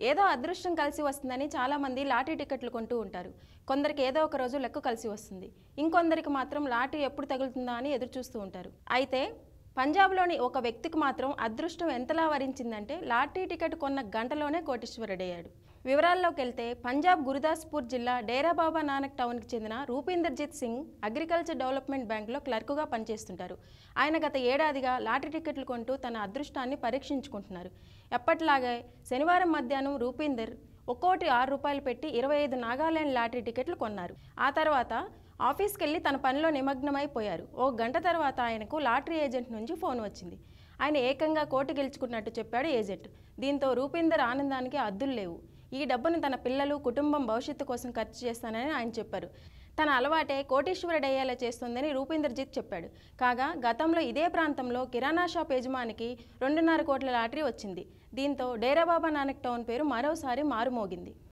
ఏదో అదృష్టం కలిసి వస్తుందని చాలామంది లాటరీ టికెట్లు కొంటూ ఉంటారు కొందరికి ఏదో ఒక రోజు లెక్క కలిసి వస్తుంది ఇంకొందరికి మాత్రం లాటరీ ఎప్పుడు తగులుతుందా అని ఎదురు చూస్తూ ఉంటారు అయితే పంజాబ్లోని ఒక వ్యక్తికి మాత్రం అదృష్టం ఎంతలా వరించిందంటే లాటరీ టికెట్ కొన్న గంటలోనే కోటీశ్వరుడయ్యాడు వివరాల్లోకి వెళ్తే పంజాబ్ గురుదాస్పూర్ జిల్లా డేరా బాబా నానక్ టౌన్కి చెందిన రూపీందర్జిత్ సింగ్ అగ్రికల్చర్ డెవలప్మెంట్ బ్యాంకులో క్లర్కుగా పనిచేస్తుంటారు ఆయన గత ఏడాదిగా లాటరీ టికెట్లు కొంటూ తన అదృష్టాన్ని పరీక్షించుకుంటున్నారు ఎప్పటిలాగే శనివారం మధ్యాహ్నం రూపీందర్ ఒక్కోటి ఆరు రూపాయలు పెట్టి ఇరవై ఐదు నాగాలాండ్ లాటరీ టికెట్లు కొన్నారు ఆ తర్వాత ఆఫీస్కి వెళ్ళి తన పనిలో నిమగ్నమైపోయారు ఓ గంట తర్వాత ఆయనకు లాటరీ ఏజెంట్ నుంచి ఫోన్ వచ్చింది ఆయన ఏకంగా కోటి గెలుచుకున్నట్టు చెప్పాడు ఏజెంట్ దీంతో రూపీందర్ ఆనందానికి అద్దులు లేవు ఈ డబ్బును తన పిల్లలు కుటుంబం భవిష్యత్తు కోసం ఖర్చు చేస్తానని ఆయన చెప్పారు తన అలవాటే కోటీశ్వరుడయ్యేలా చేస్తుందని రూపీందర్జిత్ చెప్పాడు కాగా గతంలో ఇదే ప్రాంతంలో కిరాణా షాప్ యజమానికి రెండున్నర కోట్ల లాటరీ వచ్చింది దీంతో డేరాబాబా నానక్ టౌన్ పేరు మరోసారి మారుమోగింది